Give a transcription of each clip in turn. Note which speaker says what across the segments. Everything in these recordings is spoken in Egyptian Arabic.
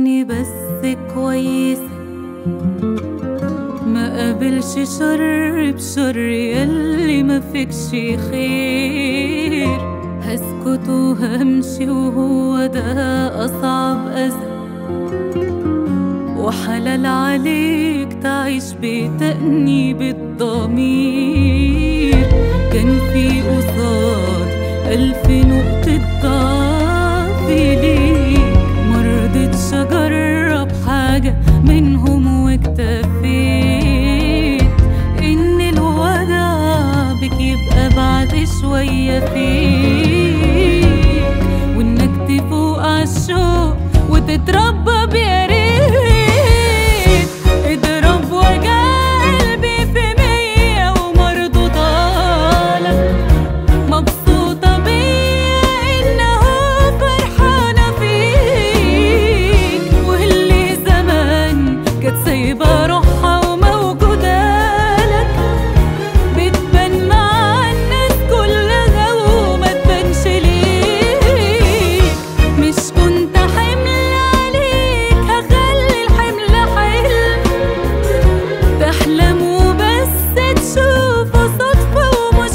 Speaker 1: اني بس كويسة ما قابلش شر بشر يلي ما فيكش خير هسكت وهمشي وهو ده أصعب أذى وحلال عليك تعيش بتأنيب الضمير كان في قصاد ألف نقطة ضعف ليك مرضتش أجرب حاجة منهم واكتفيت إن الوداع بك يبقى بعد شوية فيك وإنك تفوق عالشوق وتتربى بيريت اضرب وجع قلبي في مية ومرضوطة لك مبسوطة بيا إنه فرحانة فيك واللي زمان كانت سايبة روحها وموجودة لك بتبان مع الناس كلها وما تبانش ليك مش كنت حمل عليك هخلي الحمل حلم تحلم وبس تشوفه صدفة ومش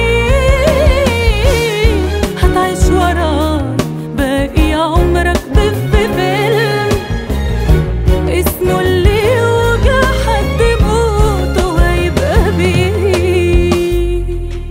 Speaker 1: لاقيه هتعيش وراي باقي عمرك ضف فيلم اسمه اللي يوجع حد موته هيبقى بيه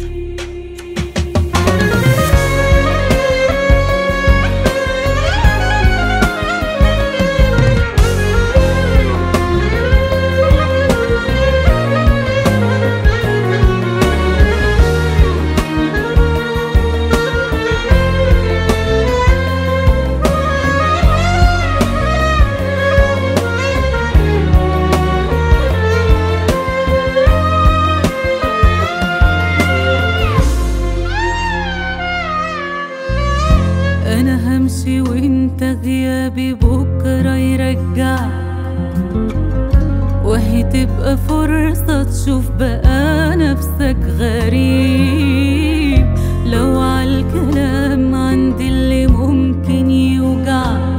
Speaker 1: انا همشي وانت غيابي بكره يرجعك وهي تبقى فرصة تشوف بقى نفسك غريب لو عالكلام عندي اللي ممكن يوجعك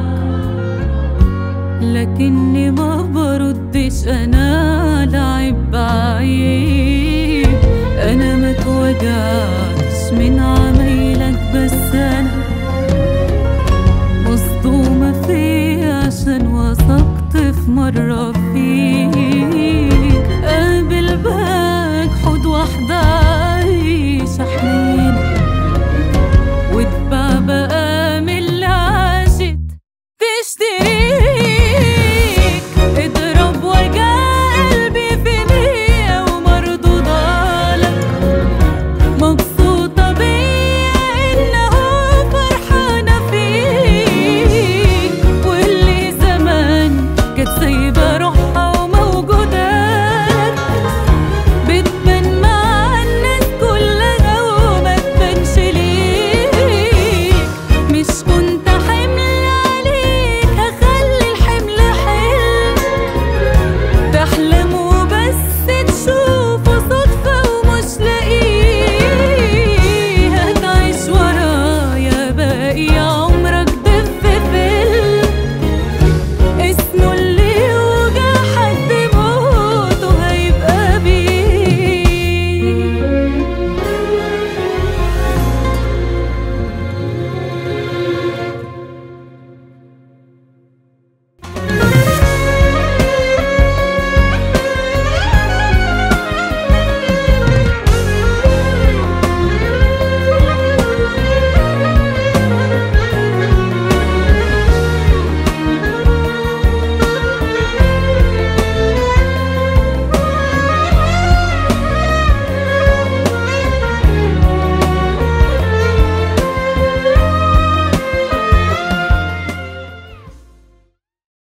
Speaker 1: لكني ما بردش انا لعب بعيب انا ما توجعتش من عمايلك بس انا مصدومة فيه عشان وثقت في مرة فيه